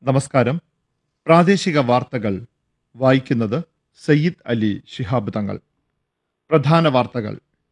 നമസ്കാരം പ്രാദേശിക വാർത്തകൾ വായിക്കുന്നത് സയ്യിദ് അലി ശിഹാബ് തങ്ങൾ പ്രധാന വാർത്തകൾ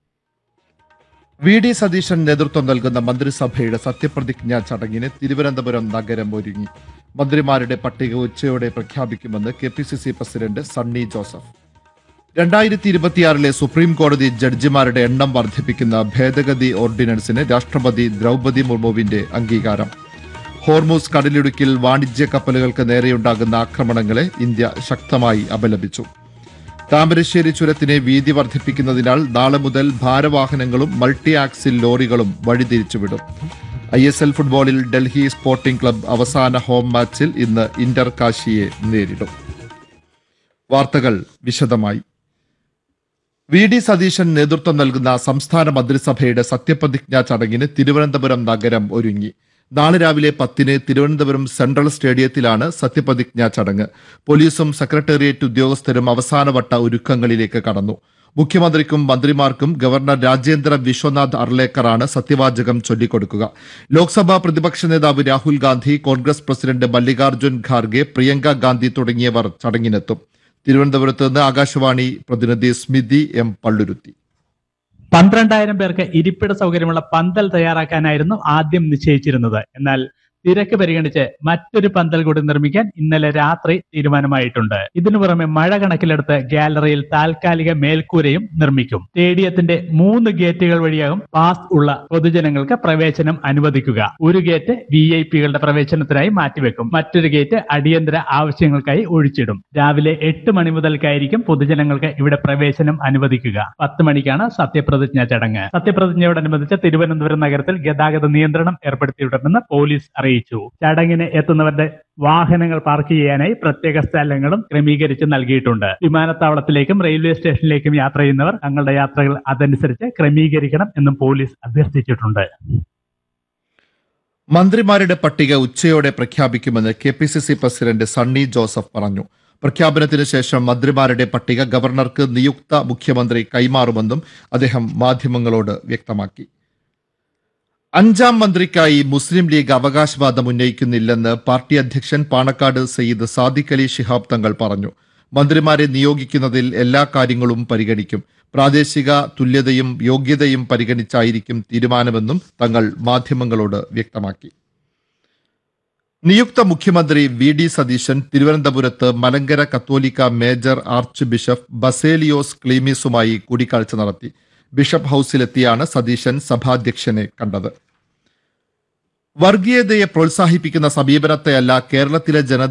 വി ഡി സതീശൻ നേതൃത്വം നൽകുന്ന മന്ത്രിസഭയുടെ സത്യപ്രതിജ്ഞാ ചടങ്ങിന് തിരുവനന്തപുരം നഗരം ഒരുങ്ങി മന്ത്രിമാരുടെ പട്ടിക ഉച്ചയോടെ പ്രഖ്യാപിക്കുമെന്ന് K P C C president Sunny Joseph രണ്ടായിരത്തി ഇരുപത്തിയാറിലെ സുപ്രീം കോടതി ജഡ്ജിമാരുടെ എണ്ണം വർദ്ധിപ്പിക്കുന്ന ഭേദഗതി ഓർഡിനൻസിന് രാഷ്ട്രപതി ദ്രൗപദി മുർമുവിന്റെ അംഗീകാരം ഹോർമൂസ് കടലിടുക്കിൽ വാണിജ്യ കപ്പലുകൾക്ക് നേരെയുണ്ടാകുന്ന ആക്രമണങ്ങളെ ഇന്ത്യ ശക്തമായി അപലപിച്ചു താമരശ്ശേരി ചുരത്തിനെ വീതി വർദ്ധിപ്പിക്കുന്നതിനാൽ നാളെ മുതൽ ഭാരവാഹനങ്ങളും മൾട്ടി ആക്സിൽ ലോറികളും വഴിതിരിച്ചുവിടും ഐ എസ് എൽ ഫുട്ബോളിൽ ഡൽഹി സ്പോർട്ടിംഗ് ക്ലബ് അവസാന ഹോം മാച്ചിൽ ഇന്ന് ഇന്റർ കാശിയെ നേരിടും വാർത്തകൾ വിശദമായി വി ഡി സതീശൻ നേതൃത്വം നൽകുന്ന സംസ്ഥാന മന്ത്രിസഭയുടെ സത്യപ്രതിജ്ഞാ ചടങ്ങിന് തിരുവനന്തപുരം നഗരം ഒരുങ്ങി നാളെ രാവിലെ പത്തിന് തിരുവനന്തപുരം സെൻട്രൽ സ്റ്റേഡിയത്തിലാണ് സത്യപ്രതിജ്ഞാ ചടങ്ങ് പോലീസും സെക്രട്ടേറിയറ്റ് ഉദ്യോഗസ്ഥരും അവസാനവട്ട ഒരുക്കങ്ങളിലേക്ക് കടന്നു മുഖ്യമന്ത്രിക്കും മന്ത്രിമാർക്കും ഗവർണർ രാജേന്ദ്ര വിശ്വനാഥ് അർലേക്കറാണ് സത്യവാചകം ചൊല്ലിക്കൊടുക്കുക ലോക്സഭാ പ്രതിപക്ഷ നേതാവ് രാഹുൽ ഗാന്ധി കോൺഗ്രസ് പ്രസിഡന്റ് മല്ലികാർജ്ജുൻ ഖാർഗെ പ്രിയങ്ക ഗാന്ധി തുടങ്ങിയവർ ചടങ്ങിനെത്തും തിരുവനന്തപുരത്ത് നിന്ന് ആകാശവാണി പ്രതിനിധി സ്മിതി എം പള്ളുരുത്തി പന്ത്രണ്ടായിരം പേർക്ക് ഇരിപ്പിട സൗകര്യമുള്ള പന്തൽ തയ്യാറാക്കാനായിരുന്നു ആദ്യം നിശ്ചയിച്ചിരുന്നത് എന്നാൽ തിരക്ക് പരിഗണിച്ച് മറ്റൊരു പന്തൽ കൂടി നിർമ്മിക്കാൻ ഇന്നലെ രാത്രി തീരുമാനമായിട്ടുണ്ട് ഇതിനു പുറമെ മഴ കണക്കിലെടുത്ത് ഗാലറിയിൽ താൽക്കാലിക മേൽക്കൂരയും നിർമ്മിക്കും സ്റ്റേഡിയത്തിന്റെ മൂന്ന് ഗേറ്റുകൾ വഴിയാകും പാസ് ഉള്ള പൊതുജനങ്ങൾക്ക് പ്രവേശനം അനുവദിക്കുക ഒരു ഗേറ്റ് വി ഐ പികളുടെ പ്രവേശനത്തിനായി മാറ്റിവെക്കും മറ്റൊരു ഗേറ്റ് അടിയന്തര ആവശ്യങ്ങൾക്കായി ഒഴിച്ചിടും രാവിലെ എട്ട് മണി മുതൽക്കായിരിക്കും പൊതുജനങ്ങൾക്ക് ഇവിടെ പ്രവേശനം അനുവദിക്കുക പത്ത് മണിക്കാണ് സത്യപ്രതിജ്ഞാ ചടങ്ങ് സത്യപ്രതിജ്ഞയോടനുബന്ധിച്ച് തിരുവനന്തപുരം നഗരത്തിൽ ഗതാഗത നിയന്ത്രണം ഏർപ്പെടുത്തിയിട്ടുണ്ടെന്ന് പോലീസ് അറിയിച്ചു ചടങ്ങിന് എത്തുന്നവരുടെ വാഹനങ്ങൾ പാർക്ക് ചെയ്യാനായി പ്രത്യേക സ്ഥലങ്ങളും ക്രമീകരിച്ച് നൽകിയിട്ടുണ്ട് വിമാനത്താവളത്തിലേക്കും റെയിൽവേ സ്റ്റേഷനിലേക്കും യാത്ര ചെയ്യുന്നവർ തങ്ങളുടെ യാത്രകൾ അതനുസരിച്ച് ക്രമീകരിക്കണം എന്നും പോലീസ് അഭ്യർത്ഥിച്ചിട്ടുണ്ട് മന്ത്രിമാരുടെ പട്ടിക ഉച്ചയോടെ പ്രഖ്യാപിക്കുമെന്ന് K P C C president Sunny Joseph പറഞ്ഞു പ്രഖ്യാപനത്തിന് ശേഷം മന്ത്രിമാരുടെ പട്ടിക ഗവർണർക്ക് നിയുക്ത മുഖ്യമന്ത്രി കൈമാറുമെന്നും അദ്ദേഹം മാധ്യമങ്ങളോട് വ്യക്തമാക്കി അഞ്ചാം മന്ത്രിക്കായി മുസ്ലിം ലീഗ് അവകാശവാദം ഉന്നയിക്കുന്നില്ലെന്ന് പാർട്ടി അധ്യക്ഷൻ പാണക്കാട് സയ്യിദ് സാദിഖ് അലി ശിഹാബ് തങ്ങൾ പറഞ്ഞു മന്ത്രിമാരെ നിയോഗിക്കുന്നതിൽ എല്ലാ കാര്യങ്ങളും പരിഗണിക്കും പ്രാദേശിക തുല്യതയും യോഗ്യതയും പരിഗണിച്ചായിരിക്കും തീരുമാനമെന്നും തങ്ങൾ മാധ്യമങ്ങളോട് വ്യക്തമാക്കി നിയുക്ത മുഖ്യമന്ത്രി വി ഡി സതീശൻ തിരുവനന്തപുരത്ത് Malankara Catholic major archbishop Baselios ക്ലീമീസുമായി കൂടിക്കാഴ്ച നടത്തി ബിഷപ്പ് ഹൌസിലെത്തിയാണ് സതീശൻ സഭാധ്യക്ഷനെ കണ്ടത് വർഗീയതയെ പ്രോത്സാഹിപ്പിക്കുന്ന സമീപനത്തെയല്ല കേരളത്തിലെ ജനത